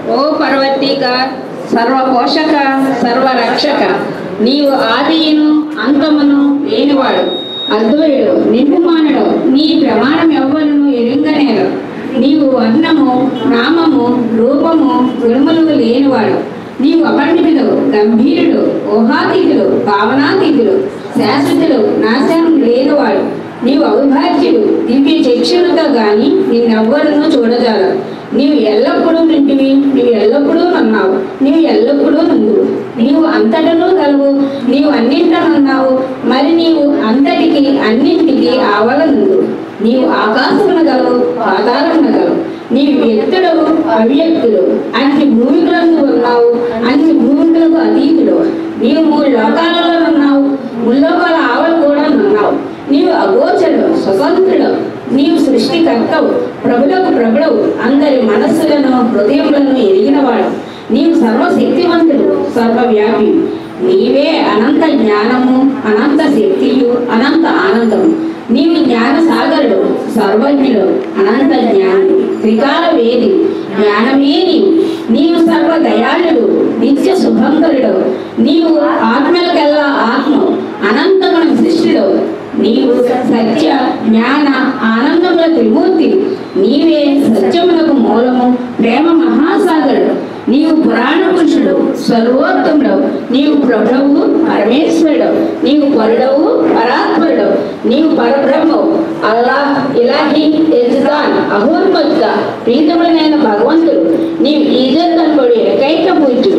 ఓ పర్వతీక సర్వపోషక సర్వరక్షక నీవు ఆదియును అంతమును లేనివాడు అద్వయుడు నిర్మాణుడు నీ ప్రమాణం ఎవ్వరును ఎరుంగనేరు నీవు వర్ణము నామము రూపము గుణములు లేనివాడు నీవు అపరిమితుడు గంభీరుడు ఊహాతీతుడు భావనాతీతుడు శాశ్వతుడు నాశనం లేనివాడు నీవు అవిభాజ్యుడు దివ్య చక్షులతో గాని నిన్నెవ్వరును చూడజాలరు నీవు ఎల్లప్పుడూ నింటివి నీవు ఎల్లప్పుడూ నన్నావు నీవు ఎల్లప్పుడూ నందువు నీవు అంతటను గలవు నీవు అన్నింటనున్నావు మరి నీవు అంతటికి అన్నింటికి ఆవలనుందు నీవు ఆకాశమున గలవు పాతాళమున గలవు నీవు వ్యక్తుడు అవ్యక్తుడు అన్ని భూమికులందు ఉన్నావు అన్ని భూమికులకు అతీతుడు నీవు మూడు లోకాలలో ఉన్నావు ముల్లోకాల ఆవలు కూడా ఉన్నావు నీవు అగోచరుడు స్వతంత్రుడు నీవు సృష్టికర్తవు ప్రభులకు ప్రభుడవు అందరి మనస్సులను హృదయములను ఎరిగినవాడు నీవు సర్వశక్తివంతుడు సర్వవ్యాపి నీవే అనంత జ్ఞానము అనంత శక్తియు అనంత ఆనందము నీవు జ్ఞాన సాగరుడు సర్వజ్ఞుడు అనంత జ్ఞాని త్రికాల వేది జ్ఞానమే నీవు నీవు సర్వ దయాళుడు నిత్య శుభంకరుడు నీవు ఆత్మలకెల్లా ఆత్మ అనంతమైన సృష్టిలో నీవు సత్య జ్ఞాన ఆనందముల త్రిమూర్తి నీవే సత్యమునకు మూలము ప్రేమ మహాసాగరుడు నీవు పురాణ పురుషుడు సర్వోత్తముడు నీవు ప్రభువు పరమేశ్వరుడు నీవు పరుడవు పరాత్మరుడు నీవు పరబ్రహ్మవు అల్లాహ్ ఇలాహి ఎజ్దాన్ అహోన్మత్గా ప్రీతములైన భగవంతుడు నీవు ఈజత్ అనబడి ఏకైక పూజ్యుడు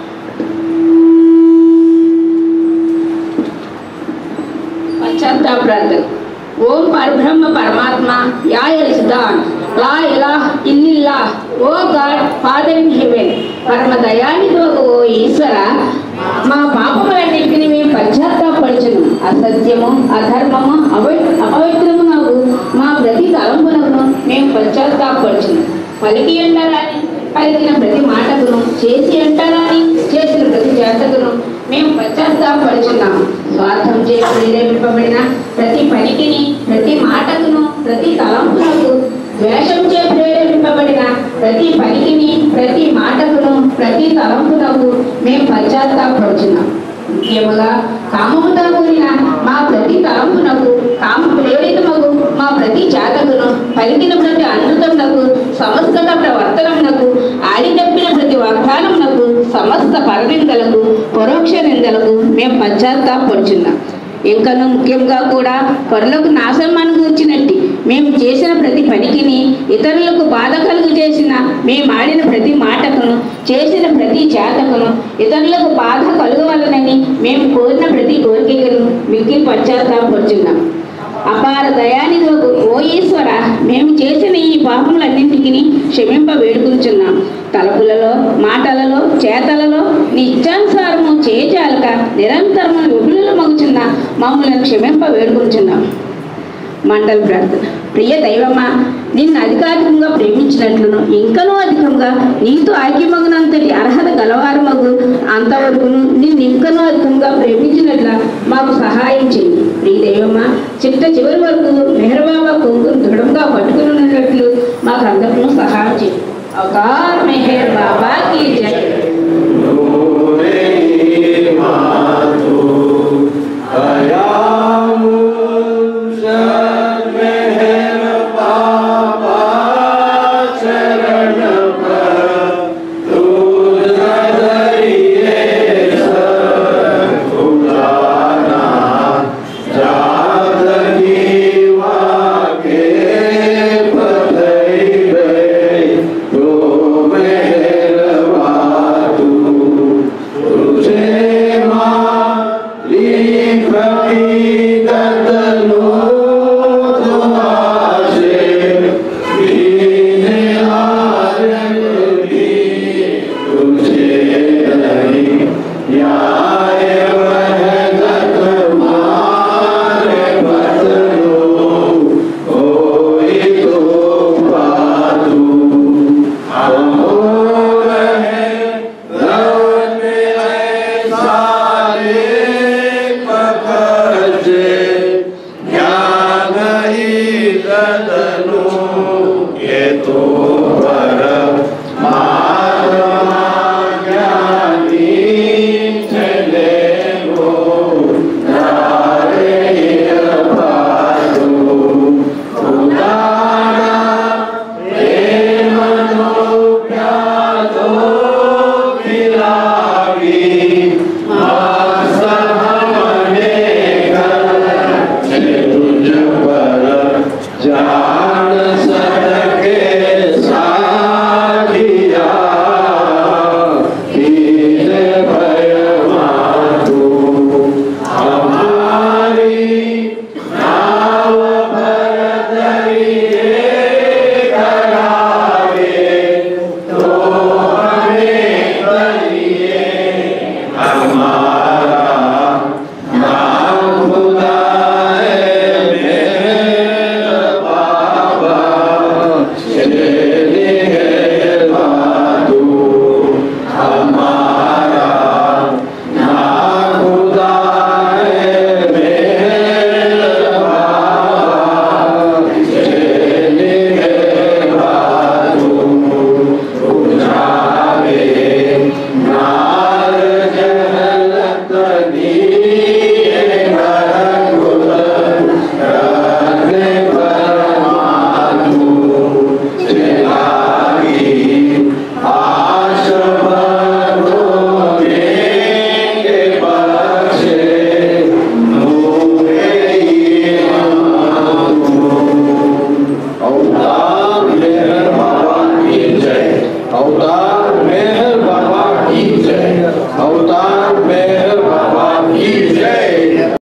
పశ్చాత్తాప ప్రార్థన ఓం పరబ్రహ్మ పరమాత్మ యా ఎల్సుదాన్ లా ఇలాహ్ ఇల్లిల్లా O God Father in heaven పరమ దయానితో ఓ ఈశ్వర మా పాపములన్నింటినీ మేము పశ్చాత్తాపడుచును అసత్యము అధర్మము అపవి అపవిత్రము నాకు మా ప్రతి తలంపునకును మేము పశ్చాత్తాపడుచును పలికి ఉండాలని పలికిన ప్రతి మాటకును చేసి అంటారని చేసిన ప్రతి చేతకును మేము పశ్చాత్తాపడుచున్నాము స్వార్థం చేసి ప్రేరేపింపబడిన ప్రతి పనికిని ప్రతి మాటకును ప్రతి తలంపునకు ద్వేషం చే ప్రేరేపింపబడిన ప్రతి పనికిని ప్రతి మాటకును ప్రతి తలంపునకు మేము పశ్చాత్తాపడుచున్నాం ముఖ్యముగా కామముతో కూడిన మా ప్రతి తలంపునకు కామ ప్రేరితమగు మా ప్రతి జాతకును పలికిన ప్రతి అమృతమునకు సమస్త ప్రవర్తనమునకు ఆడి తప్పిన ప్రతి వాగ్దానమునకు సమస్త పరనిందలకు పరోక్ష నిందలకు మేము పశ్చాత్తాపడుచున్నాం ఇంకను ముఖ్యంగా కూడా పరులకు నాశనమాన్ని కూర్చున్నట్టు మేము చేసిన ప్రతి పనికిని ఇతరులకు బాధ కలుగు చేసిన మేము ఆడిన ప్రతి మాటకును చేసిన ప్రతి చేతకును ఇతరులకు బాధ కలుగవలనని మేము కోరిన ప్రతి కోరికలను మిక్కిలి పశ్చాత్తాపడుచున్నాం అపార దయానిధులకు ఓ ఈశ్వర మేము చేసిన ఈ పాపములన్నింటికి క్షమింప వేడుకుంటున్నాం తలపులలో మాటలలో చేతలలో నీ ఇచ్చానుసారము చేజాలక నిరంతరము విపులు మగుచున్న మమ్మల్ని క్షమింప వేడుకుంటున్నాం మండల ప్రార్థన ప్రియ దైవమా నిన్ను అధికారికంగా ప్రేమించినట్లును ఇంకనూ అధికంగా నీతో ఐక్యమగినంతటి అర్హత గలవారమగు అంతవరకును నిన్ను ఇంకనూ అధికంగా ప్రేమించినట్ల మాకు సహాయం చేయి ప్రియ దైవమా చిట్ట చివరి వరకు మెహర్బాబా కొంగును దృఢంగా పట్టుకుని ఉన్నట్లు మాకు అందరికీ సహాయం చేయి అవకార్ మెహర్ బాబాకి జై